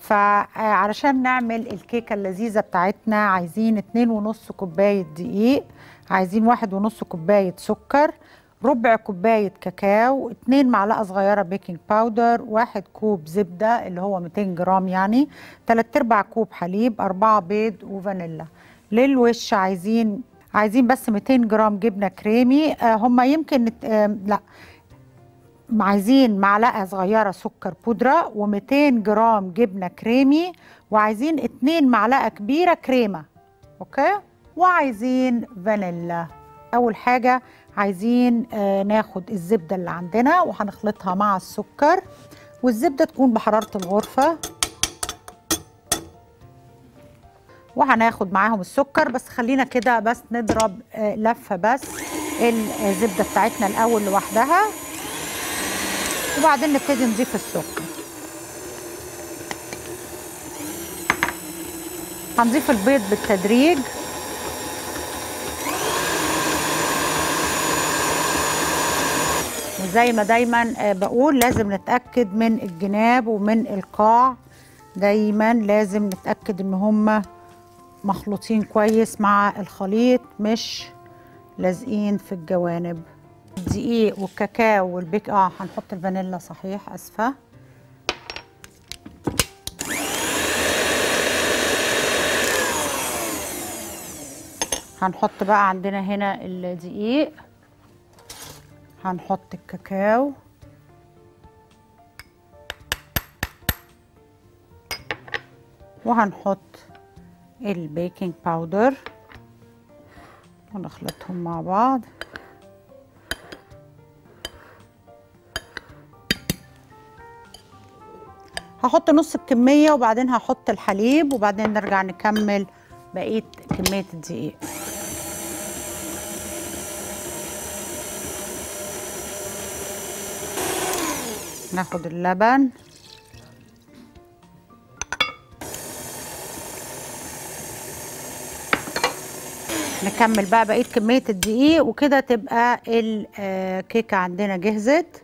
فعلشان نعمل الكيكه اللذيذه بتاعتنا عايزين اتنين ونص كوبايه دقيق عايزين واحد ونص كوبايه سكر ربع كوبايه كاكاو اتنين معلقه صغيره بيكنج باودر واحد كوب زبده اللي هو 200 جرام يعني تلات ارباع كوب حليب اربعه بيض وفانيلا للوش عايزين عايزين بس 200 جرام جبنه كريمي آه هم يمكن نت- آه لا عايزين معلقه صغيره سكر بودره و200 جرام جبنه كريمي وعايزين 2 معلقه كبيره كريمه اوكي وعايزين فانيلا اول حاجه عايزين آه ناخد الزبده اللي عندنا وهنخلطها مع السكر والزبده تكون بحراره الغرفه وهناخد معاهم السكر بس خلينا كده بس نضرب آه لفه بس الزبده بتاعتنا الاول لوحدها وبعدين نبتدي نضيف السكر هنضيف البيض بالتدريج وزي ما دايما آه، بقول لازم نتأكد من الجناب ومن القاع دايما لازم نتأكد ان هما مخلوطين كويس مع الخليط مش لازقين في الجوانب الدقيق والكاكاو والبيك اه هنحط الفانيلا صحيح اسفه هنحط بقى عندنا هنا الدقيق هنحط الكاكاو وهنحط البيكنج باودر ونخلطهم مع بعض هحط نص الكمية وبعدين هحط الحليب وبعدين نرجع نكمل بقية كمية الدقيق ناخد اللبن نكمل بقى بقية كمية الدقيق وكده تبقى الكيكة عندنا جهزت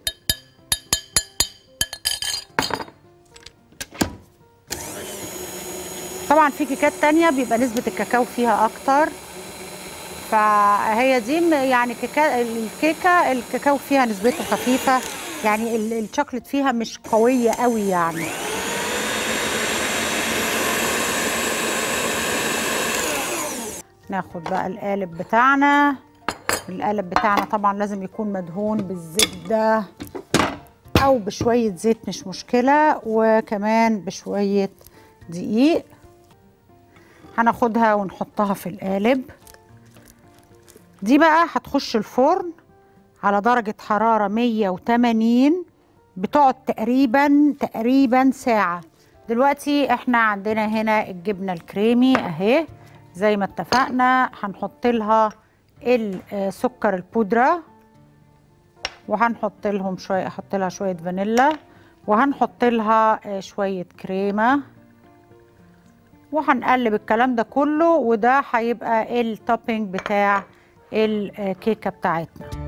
طبعا في كيكات تانية بيبقى نسبة الكاكاو فيها أكتر فهي دي م- يعني كيكا الكيكة الكاكاو فيها نسبته خفيفة يعني ال- الشوكليت فيها مش قوية قوي يعني ناخد بقى القالب بتاعنا القالب بتاعنا طبعا لازم يكون مدهون بالزبدة أو بشوية زيت مش مشكلة وكمان بشوية دقيق هناخدها ونحطها في القالب دي بقى هتخش الفرن على درجة حرارة 180 بتقعد تقريبا تقريبا ساعة دلوقتي احنا عندنا هنا الجبنة الكريمي اهي زي ما اتفقنا هنحط لها السكر البودرة وهنحط لهم شوية احط لها شوية فانيلا وهنحط لها آه، شوية كريمة وهنقلب الكلام ده كله وده هيبقى التوبينج بتاع الكيكة بتاعتنا